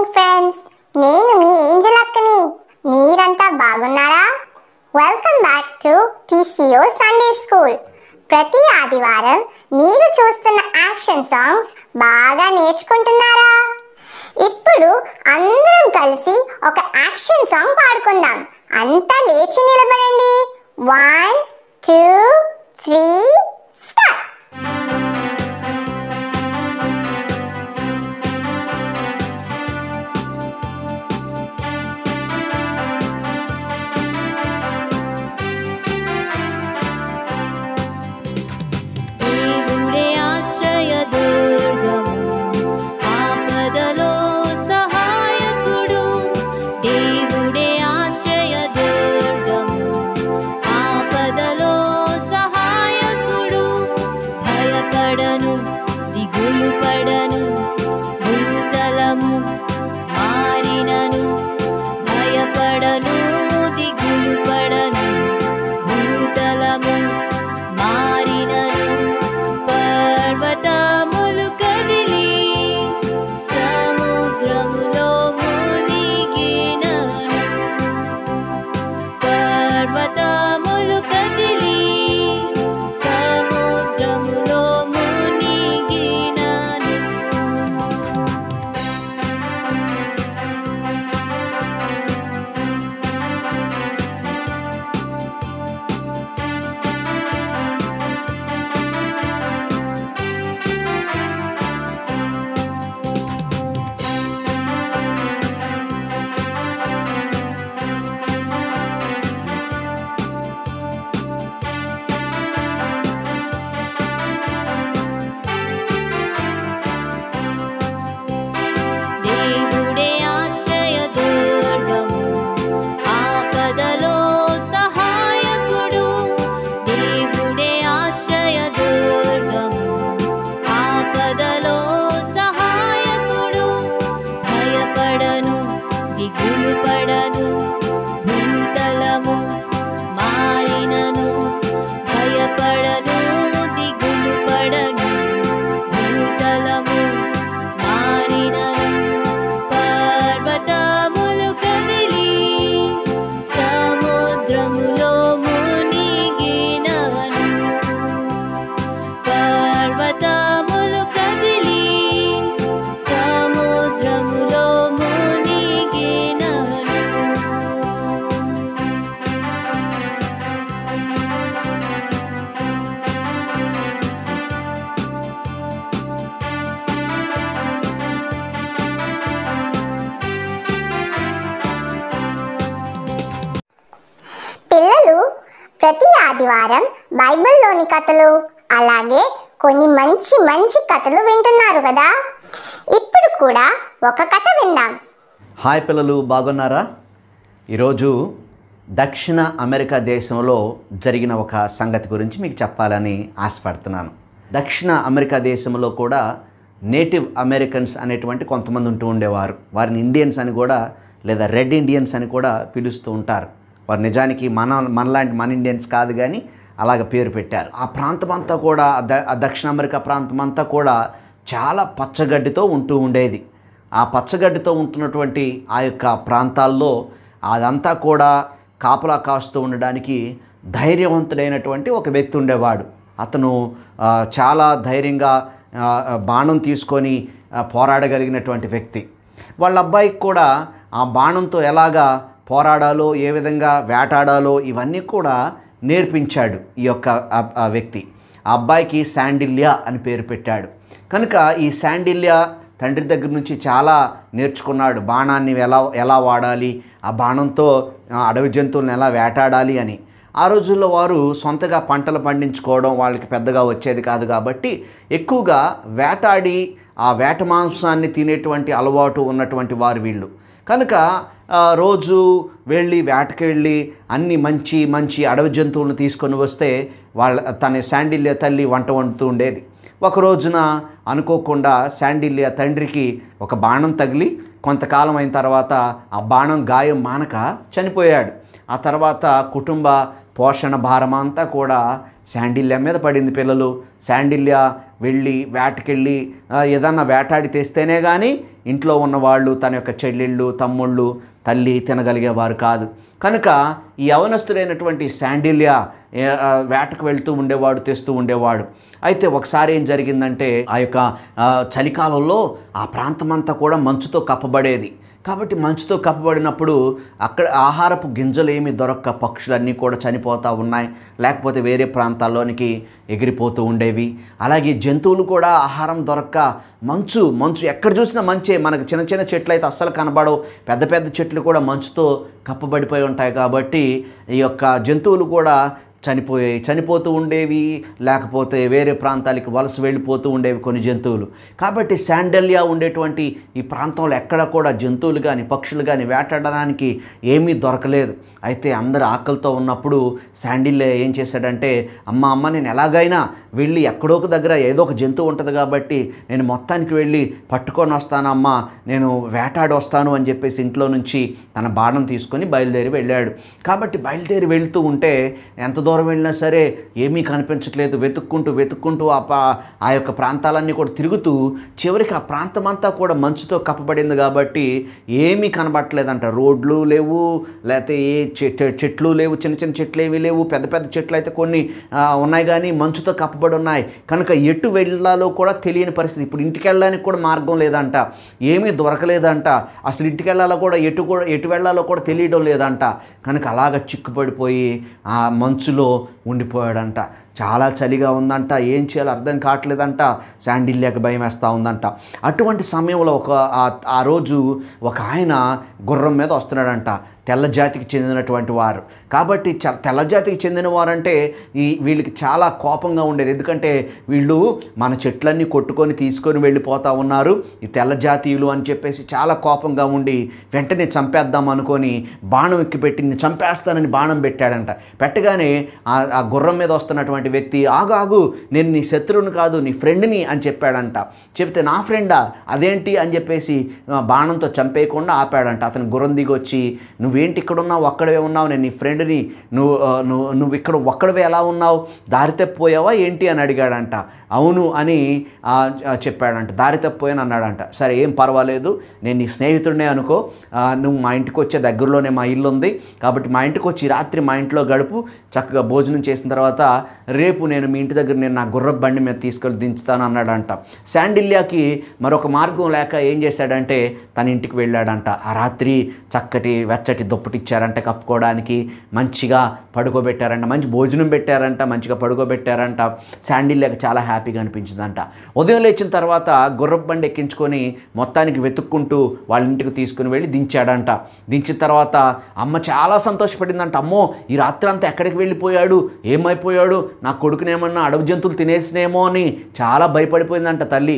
morning friends నేను మీ Angel అక్కని మీరంతా బాగున్నారా welcome back to TCO Sunday school ప్రతి ఆదివారం మీరు చూస్తున్న యాక్షన్ సాంగ్స్ బాగా నేర్చుకుంటున్నారా ఇప్పుడు అందరం కలిసి ఒక యాక్షన్ సాంగ్ పాడుకుందాం అంతా లేచి నిలబడండి వన్ టూ త్రీ స్టార్ట్ దేవుడే ఆశ్రయదుర్గము ఆపదలో సహాయకుడు దేవుడే ఆశ్రయదుర్గము ఆపదలో సహాయకుడు భయపడను దిగులు పడను భూతలము మారినను భయపడను దిగులు పడను భూతలము మారినను పర్వతములు కదిలి సముద్రములో మునిగినను పర్వతములు కదిలి సముద్రములో మునిగినను దేవుడే ఆశ్రయదుర్గము ఆపదలో సహాయకుడు దేవుడే ఆశ్రయదుర్గము ఆపదలో సహాయకుడు భయపడను దిగులు పడను భూతలము మారినను భయపడను దిగులు పడను భూతలము మారినను పర్వతములు కదిలి సముద్రములో మునిగినను పర్వతములు కదిలి సముద్రములో మునిగినను పిల్లలు ప్రతి ఆదివారం బైబిల్లోని కథలు అలాగే కొన్ని మంచి మంచి కథలు వింటున్నారు కదా ఇప్పుడు కూడా ఒక కథ విందాం హాయ్ పిల్లలు బాగున్నారా ఈరోజు దక్షిణ అమెరికా దేశంలో జరిగిన ఒక సంగతి గురించి మీకు చెప్పాలని ఆశపడుతున్నాను దక్షిణ అమెరికా దేశంలో కూడా నేటివ్ అమెరికన్స్ అనేటువంటి కొంతమంది ఉంటూ ఉండేవారు వారిని ఇండియన్స్ అని కూడా లేదా రెడ్ ఇండియన్స్ అని కూడా పిలుస్తూ ఉంటారు వారు నిజానికి మన మనలాంటి మన ఇండియన్స్ కాదు కానీ అలాగ పేరు పెట్టారు ఆ ప్రాంతం అంతా కూడా ఆ ద- ఆ దక్షిణ అమెరికా ప్రాంతం అంతా కూడా చాలా పచ్చగడ్డితో ఉంటూ ఉండేది ఆ పచ్చగడ్డితో ఉంటున్నటువంటి ఆ యొక్క ప్రాంతాల్లో అదంతా కూడా కాపలా కాస్తూ ఉండడానికి ధైర్యవంతుడైనటువంటి ఒక వ్యక్తి ఉండేవాడు అతను ఆ, చాలా ధైర్యంగా ఆ, బాణం తీసుకొని ఆ, పోరాడగలిగినటువంటి వ్యక్తి వాళ్ళ అబ్బాయికి కూడా ఆ బాణంతో ఎలాగా పోరాడాలో ఏ విధంగా వేటాడాలో ఇవన్నీ కూడా నేర్పించాడు ఈ యొక్క ఆ- ఆ వ్యక్తి ఆ అబ్బాయికి శాండిల్యా అని పేరు పెట్టాడు కనుక ఈ శాండిల్యా తండ్రి దగ్గర నుంచి చాలా నేర్చుకున్నాడు బాణాన్ని ఎలా ఎలా వాడాలి ఆ బాణంతో ఆ, అడవి జంతువులను ఎలా వేటాడాలి అని ఆ రోజుల్లో వారు సొంతగా పంటలు పండించుకోవడం వాళ్ళకి పెద్దగా వచ్చేది కాదు కాబట్టి ఎక్కువగా వేటాడి ఆ వేట మాంసాన్ని తినేటువంటి అలవాటు ఉన్నటువంటి వారు వీళ్ళు కనుక ఆ, రోజు వెళ్ళి వేటకి వెళ్ళి అన్ని మంచి మంచి అడవి జంతువులను తీసుకొని వస్తే వాళ్ళ తన శాండిల్య తల్లి వంట వండుతూ ఉండేది ఒక రోజున అనుకోకుండా శాండిల్య తండ్రికి ఒక బాణం తగిలి కొంతకాలం అయిన తర్వాత ఆ బాణం గాయం మానక చనిపోయాడు ఆ తర్వాత కుటుంబ పోషణ భారం అంతా కూడా శాండిల్య మీద పడింది పిల్లలు శాండిల్య వెళ్ళి వేటకెళ్ళి ఆ, ఏదన్నా వేటాడి తెస్తేనే కానీ ఇంట్లో ఉన్నవాళ్ళు తన యొక్క చెల్లెళ్ళు తమ్ముళ్ళు తల్లి తినగలిగేవారు కాదు కనుక ఈ యవనస్తుడైనటువంటి శాండిలియా ఏ, ఆ, వేటకు వెళ్తూ ఉండేవాడు తెస్తూ ఉండేవాడు అయితే ఒకసారి ఏం జరిగిందంటే ఆ యొక్క ఆ, చలికాలంలో ఆ ప్రాంతమంతా కూడా మంచుతో కప్పబడేది కాబట్టి మంచుతో కప్పబడినప్పుడు అక్కడ ఆహారపు గింజలు ఏమి దొరక్క పక్షులన్నీ కూడా చనిపోతూ ఉన్నాయి లేకపోతే వేరే ప్రాంతాల్లోనికి ఎగిరిపోతూ ఉండేవి అలాగే జంతువులు కూడా ఆహారం దొరక్క మంచు మంచు ఎక్కడ చూసినా మంచే మనకు చిన్న చిన్న చెట్లు అయితే అస్సలు కనబడవు పెద్ద పెద్ద చెట్లు కూడా మంచుతో కప్పబడిపోయి ఉంటాయి కాబట్టి ఈ యొక్క జంతువులు కూడా చనిపోయాయి చనిపోతూ ఉండేవి లేకపోతే వేరే ప్రాంతాలకి వలస వెళ్ళిపోతూ ఉండేవి కొన్ని జంతువులు కాబట్టి శాండల్యా ఉండేటువంటి ఈ ప్రాంతంలో ఎక్కడ కూడా జంతువులు కానీ పక్షులు కానీ వేటాడడానికి ఏమీ దొరకలేదు అయితే అందరు ఆకలితో ఉన్నప్పుడు శాండిల్యా ఏం చేశాడంటే అమ్మ అమ్మ నేను ఎలాగైనా వెళ్ళి ఎక్కడో ఒక దగ్గర ఏదో ఒక జంతువు ఉంటుంది కాబట్టి నేను మొత్తానికి వెళ్ళి పట్టుకొని వస్తానమ్మా నేను వేటాడి వస్తాను అని చెప్పేసి ఇంట్లో నుంచి తన బాణం తీసుకొని బయలుదేరి వెళ్ళాడు కాబట్టి బయలుదేరి వెళ్తూ ఉంటే ఎంత దూరం వెళ్ళినా సరే ఏమీ కనిపించట్లేదు వెతుక్కుంటూ వెతుక్కుంటూ ఆ పా ఆ యొక్క ప్రాంతాలన్నీ కూడా తిరుగుతూ చివరికి ఆ ప్రాంతం అంతా కూడా మంచుతో కప్పబడింది కాబట్టి ఏమీ కనబట్టలేదంట రోడ్లు లేవు లేకపోతే ఏ చెట్ చెట్లు లేవు చిన్న చిన్న చెట్లు ఏమీ లేవు పెద్ద పెద్ద చెట్లు అయితే కొన్ని ఆ, ఉన్నాయి కానీ మంచుతో కప్పబడి ఉన్నాయి కనుక ఎటు వెళ్ళాలో కూడా తెలియని పరిస్థితి ఇప్పుడు ఇంటికి వెళ్ళడానికి కూడా మార్గం లేదంట ఏమీ దొరకలేదంట అసలు ఇంటికి వెళ్ళాలో కూడా ఎటు కూడా ఎటు వెళ్ళాలో కూడా తెలియడం లేదంట కనుక అలాగ చిక్కుపడిపోయి ఆ మంచులో ఉండిపోయాడంట చాలా చలిగా ఉందంట ఏం చేయాలో అర్థం కావట్లేదంట శాండిల్యాకి భయం వేస్తూ ఉందంట అటువంటి సమయంలో ఒక ఆ- ఆ రోజు ఒక ఆయన గుర్రం మీద వస్తున్నాడంట తెల్ల జాతికి చెందినటువంటి వారు కాబట్టి చ తెల్ల జాతికి చెందిన వారంటే ఈ వీళ్ళకి చాలా కోపంగా ఉండేది ఎందుకంటే వీళ్ళు మన చెట్లన్నీ కొట్టుకొని తీసుకొని వెళ్ళిపోతూ ఉన్నారు ఈ తెల్ల జాతీయులు అని చెప్పేసి చాలా కోపంగా ఉండి వెంటనే చంపేద్దాం అనుకొని బాణం ఎక్కి పెట్టి "నిన్ను చంపేస్తానని బాణం పెట్టాడంట పెట్టగానే ఆ ఆ గుర్రం మీద వస్తున్నటువంటి వ్యక్తి ఆగు ఆగు నేను నీ శత్రువుని కాదు నీ ఫ్రెండ్ని అని చెప్పాడంట చెప్తే నా ఫ్రెండా అదేంటి అని చెప్పేసి ఆ, బాణంతో చంపేయకుండా ఆపాడంట అతను గుర్రం దిగి వచ్చి నువ్వేంటి ఇక్కడ ఉన్నావు ఒక్కడవే ఉన్నావు నేను నీ ఫ్రెండ్ని నువ్వు ఆ, నువ్వు నువ్వు ఇక్కడ ఒక్కడవే ఎలా ఉన్నావు దారి తప్పిపోయావా ఏంటి అని అడిగాడంట అవును అని ఆ, ఆ, చెప్పాడంట దారి తప్పిపోయాను అన్నాడంట సరే ఏం పర్వాలేదు నేను నీ స్నేహితుడినే అనుకో ఆ, నువ్వు మా ఇంటికి వచ్చే దగ్గరలోనే మా ఇల్లు ఉంది కాబట్టి మా ఇంటికి వచ్చి రాత్రి మా ఇంట్లో గడుపు చక్కగా భోజనం చేసిన తర్వాత రేపు నేను మీ ఇంటి దగ్గర నేను నా గుర్రపు బండి మీద తీసుకెళ్ళి దించుతాను అన్నాడంట శాండిల్యాకి మరొక మార్గం లేక ఏం చేశాడంటే తన ఇంటికి వెళ్ళాడంట ఆ రాత్రి చక్కటి వెచ్చటి దుప్పటి ఇచ్చారంట కప్పుకోవడానికి మంచిగా పడుకోబెట్టారంట మంచి భోజనం పెట్టారంట మంచిగా పడుకోబెట్టారంట శాండిల్యాకి చాలా హ్యాపీగా అనిపించిందంట ఉదయం లేచిన తర్వాత గుర్రపు బండి ఎక్కించుకొని మొత్తానికి వెతుక్కుంటూ వాళ్ళ ఇంటికి తీసుకుని వెళ్ళి దించాడంట దించిన తర్వాత అమ్మ చాలా సంతోషపడిందంట అమ్మో ఈ రాత్రి అంతా ఎక్కడికి వెళ్ళిపోయాడు ఏమైపోయాడు నా కొడుకునేమన్నా అడవి జంతువులు తినేసినేమో అని చాలా భయపడిపోయిందంట తల్లి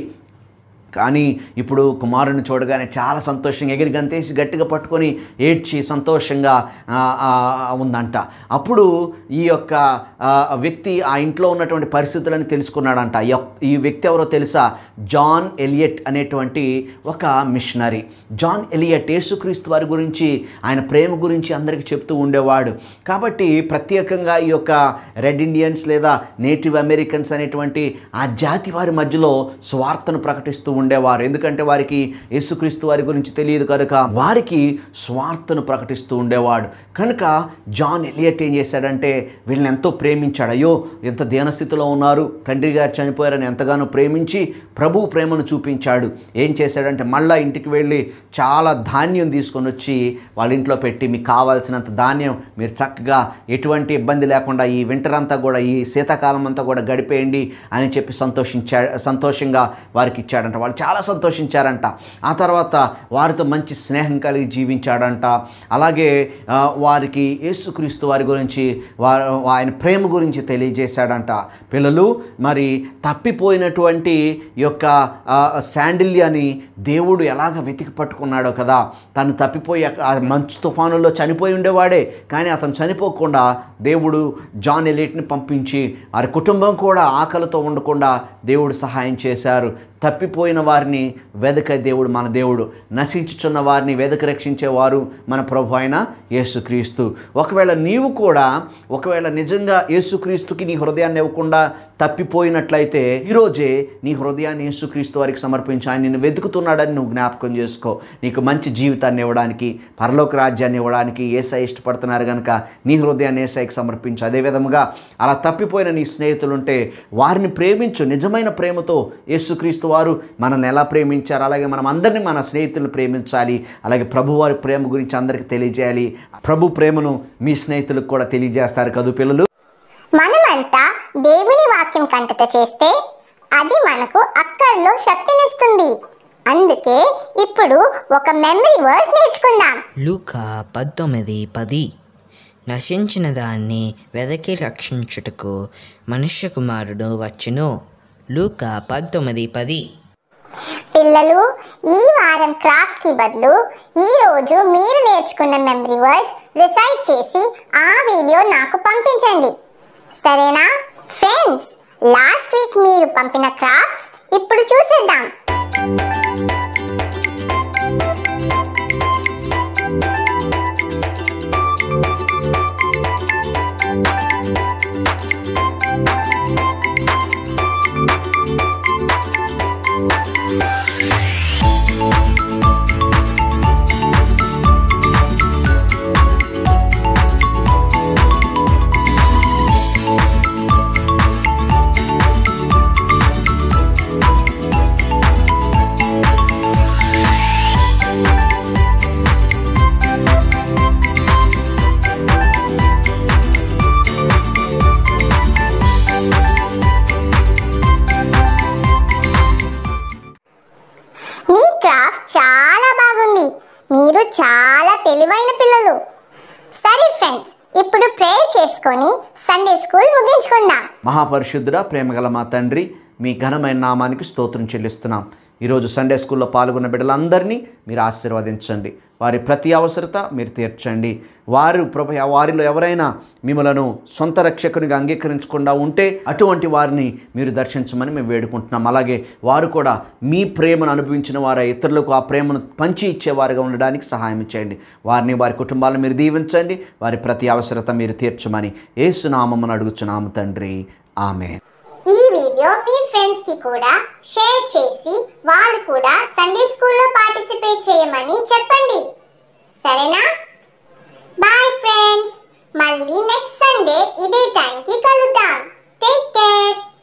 కానీ ఇప్పుడు కుమారుని చూడగానే చాలా సంతోషంగా ఎగిరి గంతేసి గట్టిగా పట్టుకొని ఏడ్చి సంతోషంగా ఆ, ఆ, ఉందంట అప్పుడు ఈ యొక్క ఆ, వ్యక్తి ఆ ఇంట్లో ఉన్నటువంటి పరిస్థితులను తెలుసుకున్నాడంట ఈ యొక్క- ఈ వ్యక్తి ఎవరో తెలుసా జాన్ ఎలియట్ అనేటువంటి ఒక మిషనరీ జాన్ ఎలియట్ యేసుక్రీస్తు వారి గురించి ఆయన ప్రేమ గురించి అందరికీ చెప్తూ ఉండేవాడు కాబట్టి ప్రత్యేకంగా ఈ యొక్క రెడ్ ఇండియన్స్ లేదా నేటివ్ అమెరికన్స్ అనేటువంటి ఆ జాతి వారి మధ్యలో స్వార్థను ప్రకటిస్తూ ఉండేవారు ఎందుకంటే వారికి యేసుక్రీస్తు వారి గురించి తెలియదు కనుక వారికి స్వార్థను ప్రకటిస్తూ ఉండేవాడు కనుక జాన్ ఎలియట్ ఏం చేశాడంటే వీళ్ళని ఎంతో ప్రేమించాడు అయ్యో ఎంత దీనస్థితిలో ఉన్నారు తండ్రి గారు చనిపోయారని ఎంతగానో ప్రేమించి ప్రభు ప్రేమను చూపించాడు ఏం చేశాడంటే మళ్ళా ఇంటికి వెళ్ళి చాలా ధాన్యం తీసుకొని వచ్చి వాళ్ళ ఇంట్లో పెట్టి మీకు కావాల్సినంత ధాన్యం మీరు చక్కగా ఎటువంటి ఇబ్బంది లేకుండా ఈ వింటర్ అంతా కూడా ఈ శీతాకాలం అంతా కూడా గడిపేయండి అని చెప్పి సంతోషించా సంతోషంగా వారికి ఇచ్చాడంట వాళ్ళు చాలా సంతోషించారంట ఆ తర్వాత వారితో మంచి స్నేహం కలిగి జీవించాడంట అలాగే ఆ, వారికి యేసుక్రీస్తు వారి గురించి వారు ఆయన ప్రేమ గురించి తెలియజేశాడంట పిల్లలు మరి తప్పిపోయినటువంటి ఈ యొక్క ఆ, శాండిల్యాని దేవుడు ఎలాగ వెతికి పట్టుకున్నాడో కదా తను తప్పిపోయి అక్క- ఆ మంచు తుఫానుల్లో చనిపోయి ఉండేవాడే కానీ అతను చనిపోకుండా దేవుడు జాన్ ఎలియట్ని పంపించి వారి కుటుంబం కూడా ఆకలితో ఉండకుండా దేవుడు సహాయం చేశారు తప్పిపోయిన వారిని వెదక దేవుడు మన దేవుడు నశించుచున్న వారిని వెదక రక్షించేవారు మన ప్రభు అయిన యేసుక్రీస్తు ఒకవేళ నీవు కూడా ఒకవేళ నిజంగా యేసుక్రీస్తుకి నీ హృదయాన్ని ఇవ్వకుండా తప్పిపోయినట్లయితే ఈరోజే నీ హృదయాన్ని యేసుక్రీస్తు వారికి సమర్పించి ఆయన నిన్ను వెతుకుతున్నాడని నువ్వు జ్ఞాపకం చేసుకో నీకు మంచి జీవితాన్ని ఇవ్వడానికి పరలోక రాజ్యాన్ని ఇవ్వడానికి ఏసై ఇష్టపడుతున్నారు కనుక నీ హృదయాన్ని ఏసైకి సమర్పించు అదే విధముగా అలా తప్పిపోయిన నీ స్నేహితులుంటే వారిని ప్రేమించు నిజమైన ప్రేమతో యేసుక్రీస్తు వారు మనల్ని ఎలా ప్రేమించారు అలాగే మనం అందరినీ మన స్నేహితులను ప్రేమించాలి అలాగే ప్రభు వారి ప్రేమ గురించి అందరికీ తెలియజేయాలి ప్రభు ప్రేమను మీ స్నేహితులకు కూడా తెలియజేస్తారు కదూ పిల్లలు మనమంతా దేవుని వాక్యం కంటత చేస్తే అది మనకు అక్కర్లో శక్తినిస్తుంది అందుకే ఇప్పుడు ఒక మెమరీ వర్డ్స్ నేర్చుకుందాం లూకా పంతొమ్మిది పది నశించిన దాన్ని వెదకి రక్షించుటకు మనుష్య కుమారుడు వచ్చును లూకా పంతొమ్మిది పది పిల్లలు ఈ వారం క్రాఫ్ట్ కి బదులు ఈ రోజు మీరు నేర్చుకున్న మెమరీ వర్డ్స్ రిసైట్ చేసి ఆ వీడియో నాకు పంపించండి సరేనా ఫ్రెండ్స్ లాస్ట్ వీక్ మీరు పంపిన క్రాఫ్ట్స్ ఇప్పుడు చూసేద్దాం మీ క్రాఫ్ట్ చాలా బాగుంది మీరు చాలా తెలివైన పిల్లలు సరే ఫ్రెండ్స్ ఇప్పుడు ప్రేయర్ చేసుకొని సండే స్కూల్ ముగించుకుందాం మహాపరిశుద్ధుడ ప్రేమగల మా తండ్రి మీ ఘనమైన నామానికి స్తోత్రం చెల్లిస్తున్నాం ఈరోజు సండే స్కూల్లో పాల్గొన్న బిడ్డలందరినీ మీరు ఆశీర్వదించండి వారి ప్రతి అవసరత మీరు తీర్చండి వారు ప్రభు వారిలో ఎవరైనా మిమ్మలను సొంత రక్షకునిగా అంగీకరించకుండా ఉంటే అటువంటి వారిని మీరు దర్శించమని మేము వేడుకుంటున్నాం అలాగే వారు కూడా మీ ప్రేమను అనుభవించిన వారు ఇతరులకు ఆ ప్రేమను పంచి ఇచ్చేవారుగా ఉండడానికి సహాయం చేయండి వారిని వారి కుటుంబాలను మీరు దీవించండి వారి ప్రతి అవసరత మీరు తీర్చమని ఏసునామమ్మను అడుగుచున్నాము తండ్రి ఆమె ఈ వీడియో మీ ఫ్రెండ్స్ కి కూడా షేర్ చేసి వాళ్ళు కూడా సండే స్కూల్లో పార్టిసిపేట్ చేయమని చెప్పండి సరేనా బాయ్ ఫ్రెండ్స్ మళ్ళీ నెక్స్ట్ సండే ఇదే టైంకి కలుద్దాం టేక్ కేర్